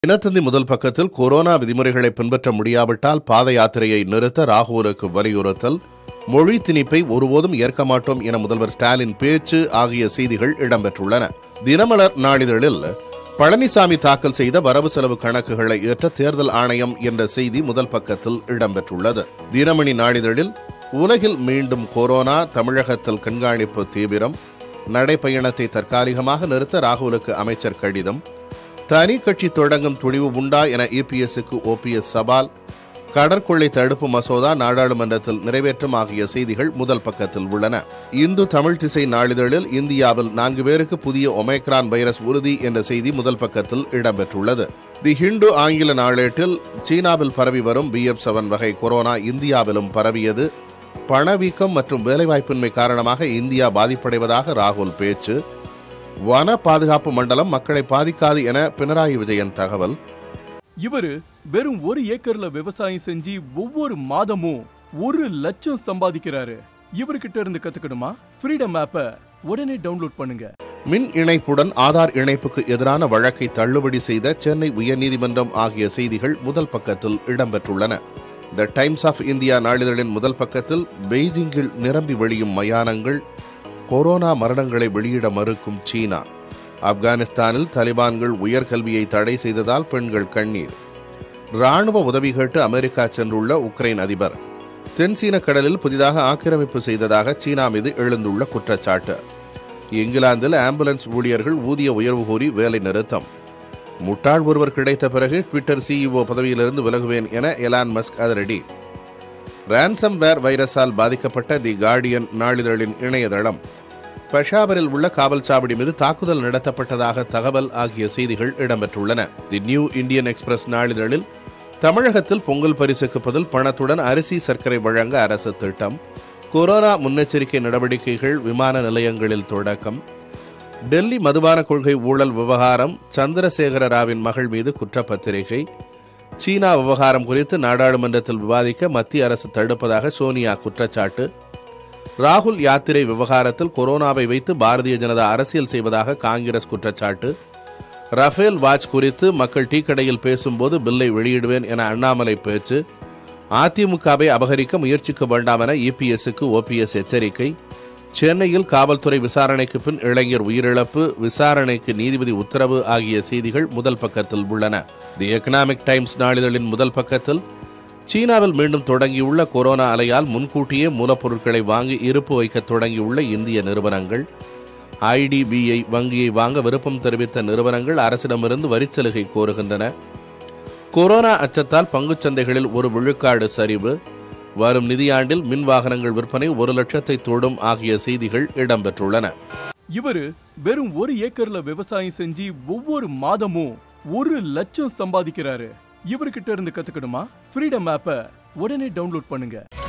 தினத்தந்தி முதல் பக்கத்தில் கொரோனா விதிமுறைகளை பின்பற்ற முடியாவிட்டால் பாத யாத்திரையை நிறுத்த ராகுலுக்கு வலியுறுத்தல் மொழி திணிப்பை ஒருபோதும் ஏற்க மாட்டோம் என முதல்வர் ஸ்டாலின் பேச்சு ஆகிய செய்திகள் இடம்பெற்றுள்ளன தினமலர் நாளிதழில் பழனிசாமி தாக்கல் செய்த வரவு செலவு கணக்குகளை ஏற்ற தேர்தல் ஆணையம் என்ற செய்தி முதல் பக்கத்தில் இடம்பெற்றுள்ளது தினமணி நாளிதழில் உலகில் மீண்டும் கொரோனா தமிழகத்தில் கண்காணிப்பு தீவிரம் நடைப்பயணத்தை தற்காலிகமாக நிறுத்த ராகுலுக்கு அமைச்சர் கடிதம் தனி கட்சி தொடங்கும் துணிவு உண்டா என இபிஎஸ்க்கு ஓபிஎஸ் சவால் கடற்கொள்ளை தடுப்பு மசோதா நாடாளுமன்றத்தில் நிறைவேற்றம் ஆகிய செய்திகள் முதல் பக்கத்தில் உள்ளன இந்து தமிழ் திசை நாளிதழில் இந்தியாவில் நான்கு பேருக்கு புதிய ஒமைக்ரான் வைரஸ் உறுதி என்ற செய்தி முதல் பக்கத்தில் இடம்பெற்றுள்ளது தி ஹிந்து ஆங்கில நாளேட்டில் சீனாவில் பரவி வரும் பிஎஃப் செவன் வகை கொரோனா இந்தியாவிலும் பரவியது பணவீக்கம் மற்றும் வேலைவாய்ப்பின்மை காரணமாக இந்தியா பாதிப்படைவதாக ராகுல் பேச்சு வன பாதுகாப்பு மண்டலம் மக்களை பாதிக்காது என பினராயி விஜயன் தகவல் இவரு வெறும் ஒரு ஏக்கர்ல விவசாயம் செஞ்சு ஒவ்வொரு மாதமும் ஒரு லட்சம் சம்பாதிக்கிறாரு இவர்கிட்ட இருந்து கத்துக்கணுமா ஃப்ரீடம் ஆப்ப உடனே டவுன்லோட் பண்ணுங்க மின் இணைப்புடன் ஆதார் இணைப்புக்கு எதிரான வழக்கை தள்ளுபடி செய்த சென்னை உயர்நீதிமன்றம் ஆகிய செய்திகள் முதல் பக்கத்தில் இடம்பெற்றுள்ளன த டைம்ஸ் ஆஃப் இந்தியா நாளிதழின் முதல் பக்கத்தில் பெய்ஜிங்கில் நிரம்பி வழியும் மயானங்கள் கொரோனா மரணங்களை வெளியிட மறுக்கும் சீனா ஆப்கானிஸ்தானில் தலிபான்கள் உயர்கல்வியை தடை செய்ததால் பெண்கள் கண்ணீர் ராணுவ உதவி கேட்டு அமெரிக்கா சென்றுள்ள உக்ரைன் அதிபர் தென்சீன கடலில் புதிதாக ஆக்கிரமிப்பு செய்ததாக சீனா மீது எழுந்துள்ள குற்றச்சாட்டு இங்கிலாந்தில் ஆம்புலன்ஸ் ஊழியர்கள் ஊதிய உயர்வு கோரி வேலை நிறுத்தம் முட்டாள் ஒருவர் கிடைத்த பிறகு ட்விட்டர் சிஇஓ பதவியிலிருந்து விலகுவேன் என எலான் மஸ்க் அதிரடி ரான்சம் வேர் வைரஸால் பாதிக்கப்பட்ட தி கார்டியன் நாளிதழின் இணையதளம் பெஷாவரில் உள்ள காவல் சாவடி மீது தாக்குதல் நடத்தப்பட்டதாக தகவல் ஆகிய செய்திகள் இடம்பெற்றுள்ளன தி நியூ இந்தியன் எக்ஸ்பிரஸ் நாளிதழில் தமிழகத்தில் பொங்கல் பரிசுக்கு பதில் பணத்துடன் அரிசி சர்க்கரை வழங்க அரசு திட்டம் கொரோனா முன்னெச்சரிக்கை நடவடிக்கைகள் விமான நிலையங்களில் தொடக்கம் டெல்லி மதுபான கொள்கை ஊழல் விவகாரம் சந்திரசேகர ராவின் மகள் மீது குற்றப்பத்திரிகை சீனா விவகாரம் குறித்து நாடாளுமன்றத்தில் விவாதிக்க மத்திய அரசு தடுப்பதாக சோனியா குற்றச்சாட்டு ராகுல் யாத்திரை விவகாரத்தில் கொரோனாவை வைத்து பாரதிய ஜனதா அரசியல் செய்வதாக காங்கிரஸ் குற்றச்சாட்டு ரஃபேல் வாட்ச் குறித்து மக்கள் டீ கடையில் பேசும்போது பில்லை வெளியிடுவேன் என அண்ணாமலை பேச்சு அதிமுகவை அபகரிக்க முயற்சிக்க வேண்டாம் என இபிஎஸ்க்கு ஓபிஎஸ் எச்சரிக்கை சென்னையில் காவல்துறை விசாரணைக்கு பின் இளைஞர் உயிரிழப்பு விசாரணைக்கு நீதிபதி உத்தரவு ஆகிய செய்திகள் முதல் பக்கத்தில் உள்ளன தி எக்கனாமிக் டைம்ஸ் நாளிதழின் முதல் பக்கத்தில் சீனாவில் மீண்டும் தொடங்கியுள்ள கொரோனா அலையால் முன்கூட்டியே மூலப்பொருட்களை வாங்கி இருப்பு வைக்க தொடங்கியுள்ள இந்திய நிறுவனங்கள் ஐடிபிஐ வங்கியை வாங்க விருப்பம் தெரிவித்த நிறுவனங்கள் அரசிடமிருந்து வரிச்சலுகை கோருகின்றன கொரோனா அச்சத்தால் பங்குச் சந்தைகளில் ஒரு விழுக்காடு சரிவு வரும் நிதியாண்டில் மின் வாகனங்கள் விற்பனை ஒரு லட்சத்தை தொடும் ஆகிய செய்திகள் இடம்பெற்றுள்ளன இவரு வெறும் ஒரு ஏக்கர்ல விவசாயம் செஞ்சு ஒவ்வொரு மாதமும் ஒரு லட்சம் சம்பாதிக்கிறாரு இவர்கிட்ட இருந்து கத்துக்கணுமா ஃப்ரீடம் ஆப்ப உடனே டவுன்லோட் பண்ணுங்க